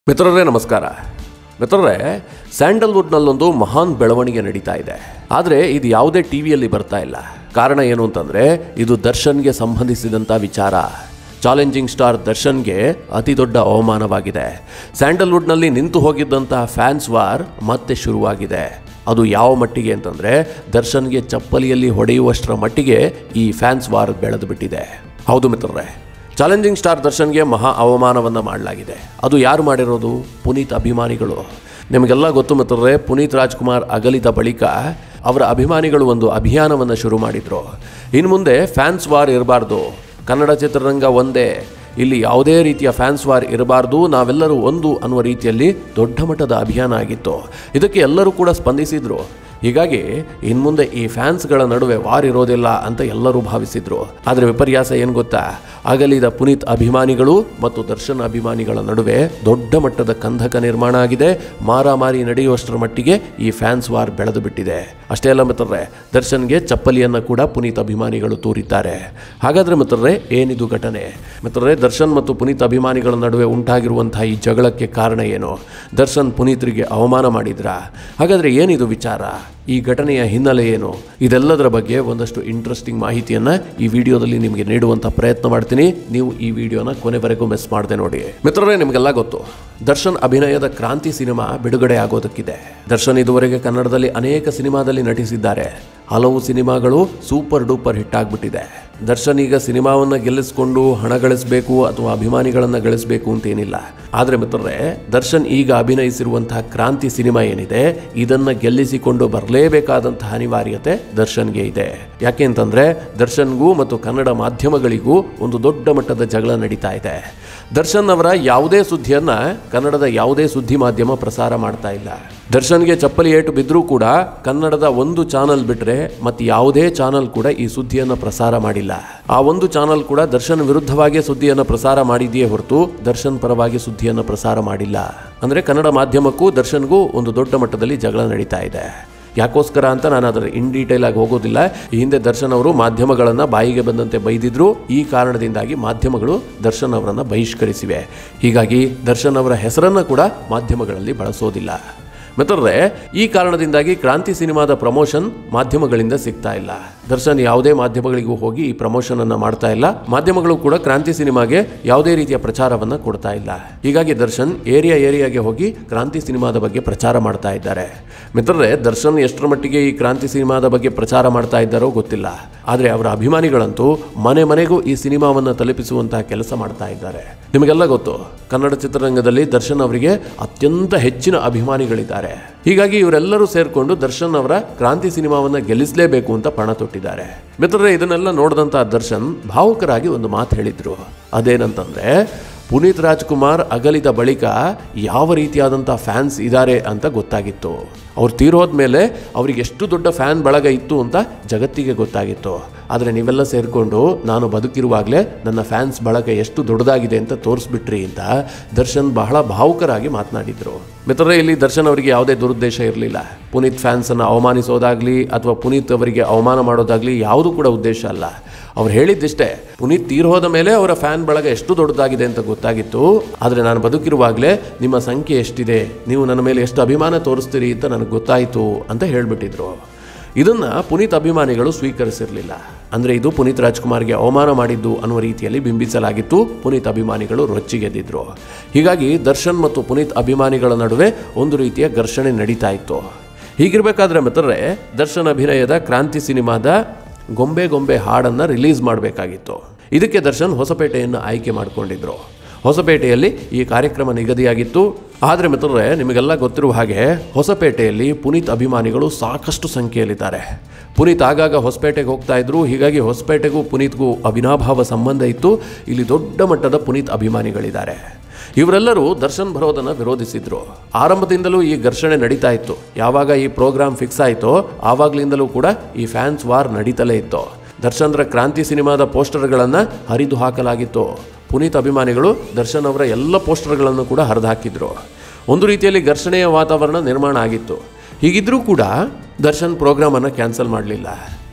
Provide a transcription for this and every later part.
ಮಿತ್ರರೇ ನಮಸ್ಕಾರ ಮಿತ್ರರೇ ಸ್ಯಾಂಡಲ್ವುಡ್ನಲ್ಲೊಂದು ಮಹಾನ್ ಬೆಳವಣಿಗೆ ನಡೀತಾ ಇದೆ ಆದರೆ ಇದು ಯಾವುದೇ ಟಿ ವಿಯಲ್ಲಿ ಬರ್ತಾ ಇಲ್ಲ ಕಾರಣ ಏನು ಅಂತಂದರೆ ಇದು ದರ್ಶನ್ಗೆ ಸಂಬಂಧಿಸಿದಂಥ ವಿಚಾರ ಚಾಲೆಂಜಿಂಗ್ ಸ್ಟಾರ್ ದರ್ಶನ್ಗೆ ಅತಿ ದೊಡ್ಡ ಅವಮಾನವಾಗಿದೆ ಸ್ಯಾಂಡಲ್ವುಡ್ನಲ್ಲಿ ನಿಂತು ಹೋಗಿದ್ದಂತಹ ಫ್ಯಾನ್ಸ್ ವಾರ್ ಮತ್ತೆ ಶುರುವಾಗಿದೆ ಅದು ಯಾವ ಮಟ್ಟಿಗೆ ಅಂತಂದರೆ ದರ್ಶನ್ಗೆ ಚಪ್ಪಲಿಯಲ್ಲಿ ಹೊಡೆಯುವಷ್ಟರ ಮಟ್ಟಿಗೆ ಈ ಫ್ಯಾನ್ಸ್ ವಾರ್ ಬೆಳೆದು ಬಿಟ್ಟಿದೆ ಹೌದು ಮಿತ್ರರೇ ಚಾಲೆಂಜಿಂಗ್ ಸ್ಟಾರ್ ದರ್ಶನ್ಗೆ ಮಹಾ ಅವಮಾನವನ್ನು ಮಾಡಲಾಗಿದೆ ಅದು ಯಾರು ಮಾಡಿರೋದು ಪುನೀತ್ ಅಭಿಮಾನಿಗಳು ನಿಮಗೆಲ್ಲ ಗೊತ್ತು ಮಿತ್ರರೇ ಪುನೀತ್ ರಾಜ್ಕುಮಾರ್ ಅಗಲಿದ ಬಳಿಕ ಅವರ ಅಭಿಮಾನಿಗಳು ಒಂದು ಅಭಿಯಾನವನ್ನು ಶುರು ಮಾಡಿದರು ಇನ್ನು ಮುಂದೆ ಫ್ಯಾನ್ಸ್ ವಾರ್ ಇರಬಾರ್ದು ಕನ್ನಡ ಚಿತ್ರರಂಗ ಒಂದೇ ಇಲ್ಲಿ ಯಾವುದೇ ರೀತಿಯ ಫ್ಯಾನ್ಸ್ ವಾರ್ ಇರಬಾರ್ದು ನಾವೆಲ್ಲರೂ ಒಂದು ಅನ್ನುವ ರೀತಿಯಲ್ಲಿ ದೊಡ್ಡ ಮಟ್ಟದ ಅಭಿಯಾನ ಆಗಿತ್ತು ಇದಕ್ಕೆ ಎಲ್ಲರೂ ಕೂಡ ಸ್ಪಂದಿಸಿದ್ರು ಹೀಗಾಗಿ ಇನ್ಮುಂದೆ ಈ ಫ್ಯಾನ್ಸ್ಗಳ ನಡುವೆ ವಾರ್ ಇರೋದಿಲ್ಲ ಅಂತ ಎಲ್ಲರೂ ಭಾವಿಸಿದ್ರು ಆದರೆ ವಿಪರ್ಯಾಸ ಏನು ಗೊತ್ತಾ ಅಗಲಿದ ಪುನೀತ್ ಅಭಿಮಾನಿಗಳು ಮತ್ತು ದರ್ಶನ್ ಅಭಿಮಾನಿಗಳ ನಡುವೆ ದೊಡ್ಡ ಮಟ್ಟದ ಕಂದಕ ನಿರ್ಮಾಣ ಆಗಿದೆ ಮಾರಾಮಾರಿ ನಡೆಯುವಷ್ಟರ ಮಟ್ಟಿಗೆ ಈ ಫ್ಯಾನ್ಸ್ ವಾರ್ ಬೆಳೆದು ಬಿಟ್ಟಿದೆ ಅಷ್ಟೇ ಅಲ್ಲ ಮಿತ್ರರೇ ದರ್ಶನ್ಗೆ ಚಪ್ಪಲಿಯನ್ನು ಕೂಡ ಪುನೀತ್ ಅಭಿಮಾನಿಗಳು ತೂರಿದ್ದಾರೆ ಹಾಗಾದ್ರೆ ಮಿತ್ರರೇ ಏನಿದು ಘಟನೆ ಮಿತ್ರರೇ ದರ್ಶನ್ ಮತ್ತು ಪುನೀತ್ ಅಭಿಮಾನಿಗಳ ನಡುವೆ ಉಂಟಾಗಿರುವಂತಹ ಈ ಜಗಳಕ್ಕೆ ಕಾರಣ ಏನು ದರ್ಶನ್ ಪುನೀತ್ರಿಗೆ ಅವಮಾನ ಮಾಡಿದ್ರ ಹಾಗಾದ್ರೆ ಏನಿದು ವಿಚಾರ ಈ ಘಟನೆಯ ಹಿನ್ನೆಲೆ ಏನು ಇದೆಲ್ಲದರ ಬಗ್ಗೆ ಒಂದಷ್ಟು ಇಂಟ್ರೆಸ್ಟಿಂಗ್ ಮಾಹಿತಿಯನ್ನ ಈ ವಿಡಿಯೋದಲ್ಲಿ ನಿಮಗೆ ನೀಡುವಂತ ಪ್ರಯತ್ನ ಮಾಡ್ತೀನಿ ನೀವು ಈ ವಿಡಿಯೋನ ಕೊನೆವರೆಗೂ ಮಿಸ್ ಮಾಡದೆ ನೋಡಿ ಮಿತ್ರರೇ ನಿಮಗೆಲ್ಲ ಗೊತ್ತು ದರ್ಶನ್ ಅಭಿನಯದ ಕ್ರಾಂತಿ ಸಿನಿಮಾ ಬಿಡುಗಡೆ ಆಗೋದಕ್ಕಿದೆ ದರ್ಶನ್ ಇದುವರೆಗೆ ಕನ್ನಡದಲ್ಲಿ ಅನೇಕ ಸಿನಿಮಾದಲ್ಲಿ ನಟಿಸಿದ್ದಾರೆ ಹಲವು ಸಿನಿಮಾಗಳು ಸೂಪರ್ ಡೂಪರ್ ಹಿಟ್ ಆಗ್ಬಿಟ್ಟಿದೆ ದರ್ಶನ್ ಈಗ ಸಿನಿಮಾವನ್ನ ಗೆಲ್ಲಿಸಿಕೊಂಡು ಹಣ ಗಳಿಸಬೇಕು ಅಥವಾ ಅಭಿಮಾನಿಗಳನ್ನ ಗಳಿಸಬೇಕು ಅಂತ ಏನಿಲ್ಲ ಆದ್ರೆ ಮಿತ್ರರೇ ದರ್ಶನ್ ಈಗ ಅಭಿನಯಿಸಿರುವಂತಹ ಕ್ರಾಂತಿ ಸಿನಿಮಾ ಏನಿದೆ ಇದನ್ನ ಗೆಲ್ಲಿಸಿಕೊಂಡು ಬರಲೇಬೇಕಾದಂತಹ ಅನಿವಾರ್ಯತೆ ದರ್ಶನ್ಗೆ ಇದೆ ಯಾಕೆ ಅಂತಂದ್ರೆ ದರ್ಶನ್ಗೂ ಮತ್ತು ಕನ್ನಡ ಮಾಧ್ಯಮಗಳಿಗೂ ಒಂದು ದೊಡ್ಡ ಮಟ್ಟದ ಜಗಳ ನಡೀತಾ ಇದೆ ದರ್ಶನ್ ಅವರ ಯಾವುದೇ ಸುದ್ದಿಯನ್ನ ಕನ್ನಡದ ಯಾವುದೇ ಸುದ್ದಿ ಮಾಧ್ಯಮ ಪ್ರಸಾರ ಮಾಡ್ತಾ ಇಲ್ಲ ದರ್ಶನ್ಗೆ ಚಪ್ಪಲಿ ಏಟು ಬಿದ್ದರೂ ಕೂಡ ಕನ್ನಡದ ಒಂದು ಚಾನಲ್ ಬಿಟ್ರೆ ಮತ್ತೆ ಯಾವುದೇ ಚಾನಲ್ ಕೂಡ ಈ ಸುದ್ದಿಯನ್ನು ಪ್ರಸಾರ ಮಾಡಿಲ್ಲ ಆ ಒಂದು ಚಾನಲ್ ಕೂಡ ದರ್ಶನ್ ವಿರುದ್ಧವಾಗಿ ಸುದ್ದಿಯನ್ನು ಪ್ರಸಾರ ಮಾಡಿದೆಯೇ ಹೊರತು ದರ್ಶನ್ ಪರವಾಗಿ ಸುದ್ದಿಯನ್ನು ಪ್ರಸಾರ ಮಾಡಿಲ್ಲ ಅಂದ್ರೆ ಕನ್ನಡ ಮಾಧ್ಯಮಕ್ಕೂ ದರ್ಶನ್ಗೂ ಒಂದು ದೊಡ್ಡ ಮಟ್ಟದಲ್ಲಿ ಜಗಳ ನಡೀತಾ ಇದೆ ಯಾಕೋಸ್ಕರ ಅಂತ ನಾನು ಅದರ ಇನ್ ಡೀಟೇಲ್ ಆಗಿ ಹೋಗೋದಿಲ್ಲ ಈ ಹಿಂದೆ ದರ್ಶನ್ ಅವರು ಮಾಧ್ಯಮಗಳನ್ನು ಬಾಯಿಗೆ ಬಂದಂತೆ ಬೈದಿದ್ರು ಈ ಕಾರಣದಿಂದಾಗಿ ಮಾಧ್ಯಮಗಳು ದರ್ಶನ್ ಅವರನ್ನು ಬಹಿಷ್ಕರಿಸಿವೆ ಹೀಗಾಗಿ ದರ್ಶನ್ ಅವರ ಹೆಸರನ್ನು ಕೂಡ ಮಾಧ್ಯಮಗಳಲ್ಲಿ ಬಳಸೋದಿಲ್ಲ ಮಿತ್ರರೇ ಈ ಕಾರಣದಿಂದಾಗಿ ಕ್ರಾಂತಿ ಸಿನಿಮಾದ ಪ್ರಮೋಷನ್ ಮಾಧ್ಯಮಗಳಿಂದ ಸಿಗ್ತಾ ಇಲ್ಲ ದರ್ಶನ್ ಯಾವುದೇ ಮಾಧ್ಯಮಗಳಿಗೂ ಹೋಗಿ ಈ ಪ್ರಮೋಷನ್ ಅನ್ನ ಮಾಡ್ತಾ ಇಲ್ಲ ಮಾಧ್ಯಮಗಳು ಕೂಡ ಕ್ರಾಂತಿ ಸಿನಿಮಾಗೆ ಯಾವುದೇ ರೀತಿಯ ಪ್ರಚಾರವನ್ನ ಕೊಡ್ತಾ ಇಲ್ಲ ಹೀಗಾಗಿ ದರ್ಶನ್ ಏರಿಯಾ ಏರಿಯಾಗೆ ಹೋಗಿ ಕ್ರಾಂತಿ ಸಿನಿಮಾದ ಬಗ್ಗೆ ಪ್ರಚಾರ ಮಾಡ್ತಾ ಇದ್ದಾರೆ ಮಿತ್ರರೇ ದರ್ಶನ್ ಎಷ್ಟರ ಮಟ್ಟಿಗೆ ಈ ಕ್ರಾಂತಿ ಸಿನಿಮಾದ ಬಗ್ಗೆ ಪ್ರಚಾರ ಮಾಡ್ತಾ ಇದ್ದಾರೋ ಗೊತ್ತಿಲ್ಲ ಆದರೆ ಅವರ ಅಭಿಮಾನಿಗಳಂತೂ ಮನೆ ಮನೆಗೂ ಈ ಸಿನಿಮಾವನ್ನು ತಲುಪಿಸುವಂತಹ ಕೆಲಸ ಮಾಡ್ತಾ ಇದ್ದಾರೆ ನಿಮಗೆಲ್ಲ ಗೊತ್ತು ಕನ್ನಡ ಚಿತ್ರರಂಗದಲ್ಲಿ ದರ್ಶನ್ ಅವರಿಗೆ ಅತ್ಯಂತ ಹೆಚ್ಚಿನ ಅಭಿಮಾನಿಗಳಿದ್ದಾರೆ ಹೀಗಾಗಿ ಇವರೆಲ್ಲರೂ ಸೇರ್ಕೊಂಡು ದರ್ಶನ್ ಅವರ ಕ್ರಾಂತಿ ಸಿನಿಮಾವನ್ನ ಗೆಲ್ಲಿಸಲೇಬೇಕು ಅಂತ ಪಣ ತೊಟ್ಟಿದ್ದಾರೆ ಮಿತ್ರರೇ ಇದನ್ನೆಲ್ಲ ನೋಡಿದಂತಹ ದರ್ಶನ್ ಭಾವುಕರಾಗಿ ಒಂದು ಮಾತು ಹೇಳಿದ್ರು ಅದೇನಂತಂದ್ರೆ ಪುನೀತ್ ರಾಜ್ಕುಮಾರ್ ಅಗಲಿದ ಬಳಿಕ ಯಾವ ರೀತಿಯಾದಂಥ ಫ್ಯಾನ್ಸ್ ಇದ್ದಾರೆ ಅಂತ ಗೊತ್ತಾಗಿತ್ತು ಅವ್ರು ತೀರೋದ ಮೇಲೆ ಅವ್ರಿಗೆ ಎಷ್ಟು ದೊಡ್ಡ ಫ್ಯಾನ್ ಬಳಗ ಇತ್ತು ಅಂತ ಜಗತ್ತಿಗೆ ಗೊತ್ತಾಗಿತ್ತು ಆದರೆ ನೀವೆಲ್ಲ ಸೇರಿಕೊಂಡು ನಾನು ಬದುಕಿರುವಾಗಲೇ ನನ್ನ ಫ್ಯಾನ್ಸ್ ಬಳಗ ಎಷ್ಟು ದೊಡ್ಡದಾಗಿದೆ ಅಂತ ತೋರಿಸ್ಬಿಟ್ರಿ ಅಂತ ದರ್ಶನ್ ಬಹಳ ಭಾವುಕರಾಗಿ ಮಾತನಾಡಿದ್ರು ಮಿತ್ರರೇ ಇಲ್ಲಿ ದರ್ಶನ್ ಅವರಿಗೆ ಯಾವುದೇ ದುರುದ್ದೇಶ ಇರಲಿಲ್ಲ ಪುನೀತ್ ಫ್ಯಾನ್ಸನ್ನು ಅವಮಾನಿಸೋದಾಗ್ಲಿ ಅಥವಾ ಪುನೀತ್ ಅವರಿಗೆ ಅವಮಾನ ಮಾಡೋದಾಗ್ಲಿ ಯಾವುದೂ ಕೂಡ ಉದ್ದೇಶ ಅಲ್ಲ ಅವ್ರು ಹೇಳಿದ್ದಿಷ್ಟೇ ಪುನೀತ್ ತೀರ್ ಹೋದ ಮೇಲೆ ಅವರ ಫ್ಯಾನ್ ಬಳಗ ಎಷ್ಟು ದೊಡ್ಡದಾಗಿದೆ ಅಂತ ಗೊತ್ತಾಗಿತ್ತು ಆದರೆ ನಾನು ಬದುಕಿರುವಾಗಲೇ ನಿಮ್ಮ ಸಂಖ್ಯೆ ಎಷ್ಟಿದೆ ನೀವು ನನ್ನ ಮೇಲೆ ಎಷ್ಟು ಅಭಿಮಾನ ತೋರಿಸ್ತೀರಿ ಅಂತ ನನಗೆ ಗೊತ್ತಾಯಿತು ಅಂತ ಹೇಳಿಬಿಟ್ಟಿದ್ರು ಇದನ್ನ ಪುನೀತ್ ಅಭಿಮಾನಿಗಳು ಸ್ವೀಕರಿಸಿರಲಿಲ್ಲ ಅಂದರೆ ಇದು ಪುನೀತ್ ರಾಜ್ಕುಮಾರ್ಗೆ ಅವಮಾನ ಮಾಡಿದ್ದು ಅನ್ನುವ ರೀತಿಯಲ್ಲಿ ಬಿಂಬಿಸಲಾಗಿತ್ತು ಪುನೀತ್ ಅಭಿಮಾನಿಗಳು ರೊಚ್ಚಿಗೆದ್ದಿದ್ರು ಹೀಗಾಗಿ ದರ್ಶನ್ ಮತ್ತು ಪುನೀತ್ ಅಭಿಮಾನಿಗಳ ನಡುವೆ ಒಂದು ರೀತಿಯ ಘರ್ಷಣೆ ನಡೀತಾ ಇತ್ತು ಹೀಗಿರಬೇಕಾದ್ರೆ ಮಿತ್ರರೇ ದರ್ಶನ್ ಅಭಿನಯದ ಕ್ರಾಂತಿ ಸಿನಿಮಾದ ಗೊಂಬೆ ಗೊಂಬೆ ಹಾಡನ್ನು ರಿಲೀಸ್ ಮಾಡಬೇಕಾಗಿತ್ತು ಇದಕ್ಕೆ ದರ್ಶನ್ ಹೊಸಪೇಟೆಯನ್ನು ಆಯ್ಕೆ ಮಾಡಿಕೊಂಡಿದ್ರು ಹೊಸಪೇಟೆಯಲ್ಲಿ ಈ ಕಾರ್ಯಕ್ರಮ ನಿಗದಿಯಾಗಿತ್ತು ಆದರೆ ಮಿತ್ರರೇ ನಿಮಗೆಲ್ಲ ಗೊತ್ತಿರುವ ಹಾಗೆ ಹೊಸಪೇಟೆಯಲ್ಲಿ ಪುನೀತ್ ಅಭಿಮಾನಿಗಳು ಸಾಕಷ್ಟು ಸಂಖ್ಯೆಯಲ್ಲಿದ್ದಾರೆ ಪುನೀತ್ ಆಗಾಗ ಹೊಸಪೇಟೆಗೆ ಹೋಗ್ತಾ ಇದ್ರು ಹೀಗಾಗಿ ಹೊಸಪೇಟೆಗೂ ಪುನೀತ್ಗೂ ಅವಿನಾಭಾವ ಸಂಬಂಧ ಇತ್ತು ಇಲ್ಲಿ ದೊಡ್ಡ ಮಟ್ಟದ ಪುನೀತ್ ಅಭಿಮಾನಿಗಳಿದ್ದಾರೆ ಇವರೆಲ್ಲರೂ ದರ್ಶನ್ ಬರೋದನ್ನು ವಿರೋಧಿಸಿದ್ರು ಆರಂಭದಿಂದಲೂ ಈ ಘರ್ಷಣೆ ನಡೀತಾ ಇತ್ತು ಯಾವಾಗ ಈ ಪ್ರೋಗ್ರಾಮ್ ಫಿಕ್ಸ್ ಆಯಿತೋ ಆವಾಗಲಿಂದಲೂ ಕೂಡ ಈ ಫ್ಯಾನ್ಸ್ ವಾರ್ ನಡೀತಲೇ ಇತ್ತು ದರ್ಶನ್ರ ಕ್ರಾಂತಿ ಸಿನಿಮಾದ ಪೋಸ್ಟರ್ಗಳನ್ನು ಹರಿದು ಹಾಕಲಾಗಿತ್ತು ಪುನೀತ್ ಅಭಿಮಾನಿಗಳು ದರ್ಶನ್ ಅವರ ಎಲ್ಲ ಪೋಸ್ಟರ್ಗಳನ್ನು ಕೂಡ ಹರಿದು ಹಾಕಿದ್ರು ಒಂದು ರೀತಿಯಲ್ಲಿ ಘರ್ಷಣೆಯ ವಾತಾವರಣ ನಿರ್ಮಾಣ ಆಗಿತ್ತು ಹೀಗಿದ್ರೂ ಕೂಡ ದರ್ಶನ್ ಪ್ರೋಗ್ರಾಮನ್ನು ಕ್ಯಾನ್ಸಲ್ ಮಾಡಲಿಲ್ಲ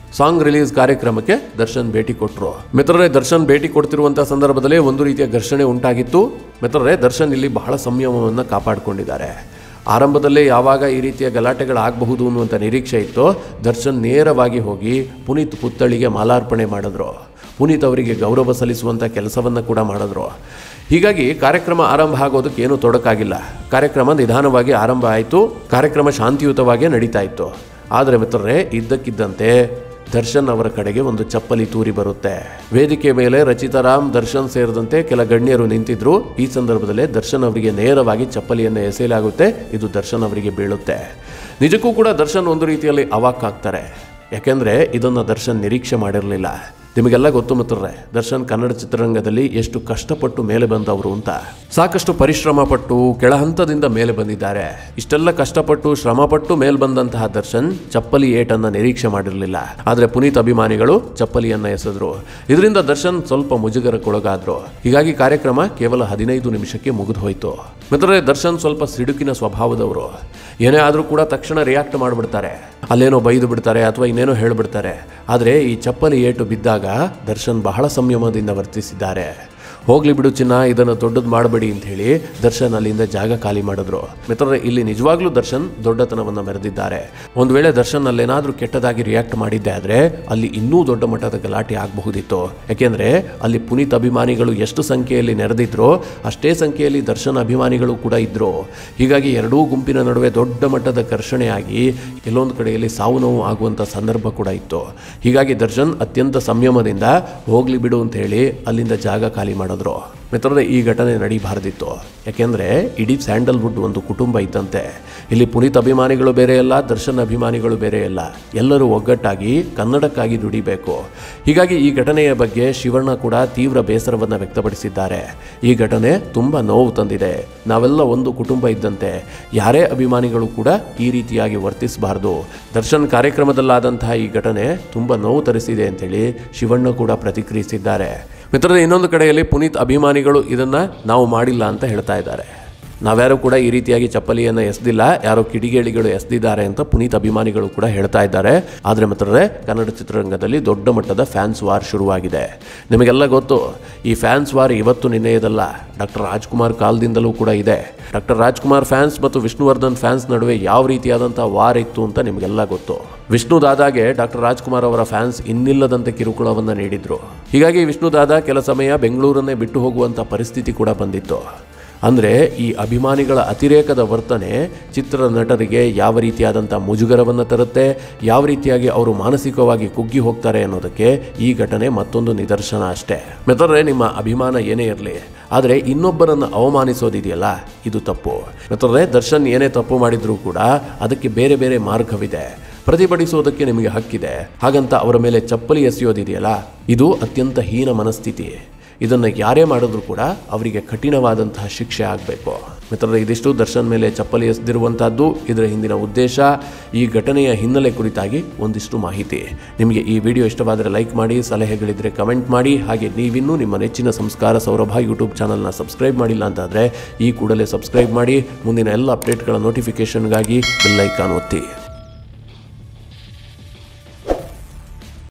ಸಾಂಗ್ ರಿಲೀಸ್ ಕಾರ್ಯಕ್ರಮಕ್ಕೆ ದರ್ಶನ್ ಭೇಟಿ ಕೊಟ್ಟರು ಮಿತ್ರರೇ ದರ್ಶನ್ ಭೇಟಿ ಕೊಡ್ತಿರುವಂತಹ ಸಂದರ್ಭದಲ್ಲಿ ಒಂದು ರೀತಿಯ ಘರ್ಷಣೆ ಉಂಟಾಗಿತ್ತು ಮಿತ್ರರೇ ದರ್ಶನ್ ಇಲ್ಲಿ ಬಹಳ ಸಂಯಮವನ್ನು ಕಾಪಾಡಿಕೊಂಡಿದ್ದಾರೆ ಆರಂಭದಲ್ಲೇ ಯಾವಾಗ ಈ ರೀತಿಯ ಗಲಾಟೆಗಳಾಗಬಹುದು ಅನ್ನುವಂಥ ನಿರೀಕ್ಷೆ ಇತ್ತು ದರ್ಶನ್ ನೇರವಾಗಿ ಹೋಗಿ ಪುನೀತ್ ಪುತ್ಥಳಿಗೆ ಮಾಲಾರ್ಪಣೆ ಮಾಡಿದ್ರು ಪುನೀತ್ ಅವರಿಗೆ ಗೌರವ ಸಲ್ಲಿಸುವಂಥ ಕೆಲಸವನ್ನು ಕೂಡ ಮಾಡಿದ್ರು ಹೀಗಾಗಿ ಕಾರ್ಯಕ್ರಮ ಆರಂಭ ಆಗೋದಕ್ಕೆ ಏನೂ ತೊಡಕಾಗಿಲ್ಲ ಕಾರ್ಯಕ್ರಮ ನಿಧಾನವಾಗಿ ಆರಂಭ ಆಯಿತು ಕಾರ್ಯಕ್ರಮ ಶಾಂತಿಯುತವಾಗಿ ನಡೀತಾ ಇತ್ತು ಆದರೆ ಮಿತ್ರರೇ ಇದ್ದಕ್ಕಿದ್ದಂತೆ ದರ್ಶನ್ ಅವರ ಕಡೆಗೆ ಒಂದು ಚಪ್ಪಲಿ ತೂರಿ ಬರುತ್ತೆ ವೇದಿಕೆ ಮೇಲೆ ರಚಿತಾರಾಮ್ ದರ್ಶನ್ ಸೇರಿದಂತೆ ಕೆಲ ಗಣ್ಯರು ನಿಂತಿದ್ರು ಈ ಸಂದರ್ಭದಲ್ಲೇ ದರ್ಶನ್ ಅವರಿಗೆ ನೇರವಾಗಿ ಚಪ್ಪಲಿಯನ್ನು ಎಸೆಯಲಾಗುತ್ತೆ ಇದು ದರ್ಶನ್ ಅವರಿಗೆ ಬೀಳುತ್ತೆ ನಿಜಕ್ಕೂ ಕೂಡ ದರ್ಶನ್ ಒಂದು ರೀತಿಯಲ್ಲಿ ಅವಾಕ್ ಆಗ್ತಾರೆ ಯಾಕೆಂದ್ರೆ ಇದನ್ನು ದರ್ಶನ್ ನಿರೀಕ್ಷೆ ಮಾಡಿರಲಿಲ್ಲ ನಿಮಗೆಲ್ಲ ಗೊತ್ತು ಮಿತ್ರರೇ ದರ್ಶನ್ ಕನ್ನಡ ಚಿತ್ರರಂಗದಲ್ಲಿ ಎಷ್ಟು ಕಷ್ಟಪಟ್ಟು ಮೇಲೆ ಬಂದವರು ಅಂತ ಸಾಕಷ್ಟು ಪರಿಶ್ರಮ ಪಟ್ಟು ಕೆಳ ಹಂತದಿಂದ ಮೇಲೆ ಬಂದಿದ್ದಾರೆ ಇಷ್ಟೆಲ್ಲ ಕಷ್ಟಪಟ್ಟು ಶ್ರಮಪಟ್ಟು ಮೇಲ್ ಬಂದಂತಹ ದರ್ಶನ್ ಚಪ್ಪಲಿ ಏಟನ್ನ ನಿರೀಕ್ಷೆ ಮಾಡಿರಲಿಲ್ಲ ಆದ್ರೆ ಪುನೀತ್ ಅಭಿಮಾನಿಗಳು ಚಪ್ಪಲಿಯನ್ನ ಎಸೆದ್ರು ಇದರಿಂದ ದರ್ಶನ್ ಸ್ವಲ್ಪ ಮುಜುಗರಕ್ಕೊಳಗಾದ್ರು ಹೀಗಾಗಿ ಕಾರ್ಯಕ್ರಮ ಕೇವಲ ಹದಿನೈದು ನಿಮಿಷಕ್ಕೆ ಮುಗಿದು ಹೋಯಿತು ಮಿತ್ರರೇ ದರ್ಶನ್ ಸ್ವಲ್ಪ ಸಿಡುಕಿನ ಸ್ವಭಾವದವರು ಏನೇ ಆದರೂ ಕೂಡ ತಕ್ಷಣ ರಿಯಾಕ್ಟ್ ಮಾಡಿಬಿಡ್ತಾರೆ ಅಲ್ಲೇನೋ ಬೈದು ಬಿಡ್ತಾರೆ ಅಥವಾ ಇನ್ನೇನೋ ಹೇಳ್ಬಿಡ್ತಾರೆ ಆದರೆ ಈ ಚಪ್ಪಲಿ ಏಟು ಬಿದ್ದಾಗ ದರ್ಶನ್ ಬಹಳ ಸಂಯಮದಿಂದ ವರ್ತಿಸಿದ್ದಾರೆ ಹೋಗ್ಲಿ ಬಿಡು ಚಿನ್ನ ಇದನ್ನು ದೊಡ್ಡದು ಮಾಡಬೇಡಿ ಅಂತ ಹೇಳಿ ದರ್ಶನ್ ಅಲ್ಲಿಂದ ಜಾಗ ಖಾಲಿ ಮಾಡಿದ್ರು ಮಿತ್ರರೇ ಇಲ್ಲಿ ನಿಜವಾಗ್ಲೂ ದರ್ಶನ್ ದೊಡ್ಡತನವನ್ನು ಮೆರೆದಿದ್ದಾರೆ ಒಂದು ವೇಳೆ ದರ್ಶನ್ ಅಲ್ಲೇನಾದ್ರೂ ಕೆಟ್ಟದಾಗಿ ರಿಯಾಕ್ಟ್ ಮಾಡಿದ್ದೆ ಆದ್ರೆ ಅಲ್ಲಿ ಇನ್ನೂ ದೊಡ್ಡ ಮಟ್ಟದ ಗಲಾಟೆ ಆಗಬಹುದಿತ್ತು ಯಾಕೆಂದ್ರೆ ಅಲ್ಲಿ ಪುನೀತ್ ಅಭಿಮಾನಿಗಳು ಎಷ್ಟು ಸಂಖ್ಯೆಯಲ್ಲಿ ನೆರೆದಿದ್ರೋ ಅಷ್ಟೇ ಸಂಖ್ಯೆಯಲ್ಲಿ ದರ್ಶನ್ ಅಭಿಮಾನಿಗಳು ಕೂಡ ಇದ್ರು ಹೀಗಾಗಿ ಎರಡೂ ಗುಂಪಿನ ನಡುವೆ ದೊಡ್ಡ ಮಟ್ಟದ ಘರ್ಷಣೆಯಾಗಿ ಎಲ್ಲೊಂದು ಕಡೆಯಲ್ಲಿ ಸಾವು ನೋವು ಆಗುವಂಥ ಸಂದರ್ಭ ಕೂಡ ಇತ್ತು ಹೀಗಾಗಿ ದರ್ಶನ್ ಅತ್ಯಂತ ಸಂಯಮದಿಂದ ಹೋಗ್ಲಿ ಬಿಡು ಅಂತ ಹೇಳಿ ಅಲ್ಲಿಂದ ಜಾಗ ಖಾಲಿ ಮಾಡಿದ್ರು ಮಿತ್ರರೇ ಈ ಘಟನೆ ನಡೀಬಾರ್ದಿತ್ತು ಯಾಕೆಂದ್ರೆ ಇಡೀ ಸ್ಯಾಂಡಲ್ವುಡ್ ಒಂದು ಕುಟುಂಬ ಇದ್ದಂತೆ ಇಲ್ಲಿ ಪುನೀತ್ ಅಭಿಮಾನಿಗಳು ಬೇರೆ ಅಲ್ಲ ದರ್ಶನ್ ಅಭಿಮಾನಿಗಳು ಬೇರೆ ಅಲ್ಲ ಎಲ್ಲರೂ ಒಗ್ಗಟ್ಟಾಗಿ ಕನ್ನಡಕ್ಕಾಗಿ ದುಡಿಬೇಕು ಹೀಗಾಗಿ ಈ ಘಟನೆಯ ಬಗ್ಗೆ ಶಿವಣ್ಣ ಕೂಡ ತೀವ್ರ ಬೇಸರವನ್ನು ವ್ಯಕ್ತಪಡಿಸಿದ್ದಾರೆ ಈ ಘಟನೆ ತುಂಬ ನೋವು ತಂದಿದೆ ನಾವೆಲ್ಲ ಒಂದು ಕುಟುಂಬ ಇದ್ದಂತೆ ಯಾರೇ ಅಭಿಮಾನಿಗಳು ಕೂಡ ಈ ರೀತಿಯಾಗಿ ವರ್ತಿಸಬಾರ್ದು ದರ್ಶನ್ ಕಾರ್ಯಕ್ರಮದಲ್ಲಾದಂತಹ ಈ ಘಟನೆ ತುಂಬ ನೋವು ತರಿಸಿದೆ ಅಂತೇಳಿ ಶಿವಣ್ಣ ಕೂಡ ಪ್ರತಿಕ್ರಿಯಿಸಿದ್ದಾರೆ ಮಿತ್ರರೇ ಇನ್ನೊಂದು ಕಡೆಯಲ್ಲಿ ಪುನೀತ್ ಅಭಿಮಾನಿಗಳು ಇದನ್ನ ನಾವು ಮಾಡಿಲ್ಲ ಅಂತ ಹೇಳ್ತಾ ಇದ್ದಾರೆ ನಾವ್ಯಾರು ಕೂಡ ಈ ರೀತಿಯಾಗಿ ಚಪ್ಪಲಿಯನ್ನು ಎಸ್ದಿಲ್ಲ ಯಾರೋ ಕಿಡಿಗೇಡಿಗಳು ಎಸ್ದಿದ್ದಾರೆ ಅಂತ ಪುನೀತ್ ಅಭಿಮಾನಿಗಳು ಕೂಡ ಹೇಳ್ತಾ ಇದ್ದಾರೆ ಆದರೆ ಮಿತ್ರರೇ ಕನ್ನಡ ಚಿತ್ರರಂಗದಲ್ಲಿ ದೊಡ್ಡ ಮಟ್ಟದ ಫ್ಯಾನ್ಸ್ ವಾರ್ ಶುರುವಾಗಿದೆ ನಿಮಗೆಲ್ಲ ಗೊತ್ತು ಈ ಫ್ಯಾನ್ಸ್ ವಾರ್ ಇವತ್ತು ನಿನ್ನೆಯದಲ್ಲ ಡಾಕ್ಟರ್ ರಾಜ್ಕುಮಾರ್ ಕಾಲದಿಂದಲೂ ಕೂಡ ಇದೆ ಡಾಕ್ಟರ್ ರಾಜ್ಕುಮಾರ್ ಫ್ಯಾನ್ಸ್ ಮತ್ತು ವಿಷ್ಣುವರ್ಧನ್ ಫ್ಯಾನ್ಸ್ ನಡುವೆ ಯಾವ ರೀತಿಯಾದಂಥ ವಾರ್ ಇತ್ತು ಅಂತ ನಿಮಗೆಲ್ಲ ಗೊತ್ತು ವಿಷ್ಣು ದಾದಾಗೆ ಡಾಕ್ಟರ್ ರಾಜ್ಕುಮಾರ್ ಅವರ ಫ್ಯಾನ್ಸ್ ಇನ್ನಿಲ್ಲದಂತೆ ಕಿರುಕುಳವನ್ನು ನೀಡಿದ್ರು ಹೀಗಾಗಿ ವಿಷ್ಣು ದಾದಾ ಕೆಲ ಸಮಯ ಬೆಂಗಳೂರನ್ನೇ ಬಿಟ್ಟು ಹೋಗುವಂಥ ಪರಿಸ್ಥಿತಿ ಕೂಡ ಬಂದಿತ್ತು ಅಂದರೆ ಈ ಅಭಿಮಾನಿಗಳ ಅತಿರೇಕದ ವರ್ತನೆ ಚಿತ್ರ ನಟರಿಗೆ ಯಾವ ರೀತಿಯಾದಂಥ ಮುಜುಗರವನ್ನು ತರುತ್ತೆ ಯಾವ ರೀತಿಯಾಗಿ ಅವರು ಮಾನಸಿಕವಾಗಿ ಕುಗ್ಗಿ ಹೋಗ್ತಾರೆ ಅನ್ನೋದಕ್ಕೆ ಈ ಘಟನೆ ಮತ್ತೊಂದು ನಿದರ್ಶನ ಅಷ್ಟೇ ಮಿತ್ರರೇ ನಿಮ್ಮ ಅಭಿಮಾನ ಏನೇ ಇರಲಿ ಆದರೆ ಇನ್ನೊಬ್ಬರನ್ನು ಅವಮಾನಿಸೋದಿದೆಯಲ್ಲ ಇದು ತಪ್ಪು ಮಿತ್ರರೇ ದರ್ಶನ್ ಏನೇ ತಪ್ಪು ಮಾಡಿದರೂ ಕೂಡ ಅದಕ್ಕೆ ಬೇರೆ ಬೇರೆ ಮಾರ್ಗವಿದೆ ಪ್ರತಿಭಟಿಸೋದಕ್ಕೆ ನಿಮಗೆ ಹಕ್ಕಿದೆ ಹಾಗಂತ ಅವರ ಮೇಲೆ ಚಪ್ಪಲಿ ಎಸೆಯೋದಿದೆಯಲ್ಲ ಇದು ಅತ್ಯಂತ ಹೀನ ಮನಸ್ಥಿತಿ ಇದನ್ನು ಯಾರೇ ಮಾಡಿದ್ರು ಕೂಡ ಅವರಿಗೆ ಕಠಿಣವಾದಂತಹ ಶಿಕ್ಷೆ ಆಗಬೇಕು ಮಿತ್ರರೇ ಇದಿಷ್ಟು ದರ್ಶನ್ ಮೇಲೆ ಚಪ್ಪಲಿ ಎಸೆದಿರುವಂತಹದ್ದು ಇದರ ಹಿಂದಿನ ಉದ್ದೇಶ ಈ ಘಟನೆಯ ಹಿನ್ನೆಲೆ ಕುರಿತಾಗಿ ಒಂದಿಷ್ಟು ಮಾಹಿತಿ ನಿಮಗೆ ಈ ವಿಡಿಯೋ ಇಷ್ಟವಾದರೆ ಲೈಕ್ ಮಾಡಿ ಸಲಹೆಗಳಿದ್ರೆ ಕಮೆಂಟ್ ಮಾಡಿ ಹಾಗೆ ನೀವಿನ್ನೂ ನಿಮ್ಮ ನೆಚ್ಚಿನ ಸಂಸ್ಕಾರ ಸೌರಭ ಯೂಟ್ಯೂಬ್ ಚಾನಲ್ನ ಸಬ್ಸ್ಕ್ರೈಬ್ ಮಾಡಿಲ್ಲ ಅಂತಾದರೆ ಈ ಕೂಡಲೇ ಸಬ್ಸ್ಕ್ರೈಬ್ ಮಾಡಿ ಮುಂದಿನ ಎಲ್ಲ ಅಪ್ಡೇಟ್ಗಳ ನೋಟಿಫಿಕೇಷನ್ಗಾಗಿ ಬೆಲ್ ಐಕಾನ್ ಒತ್ತಿ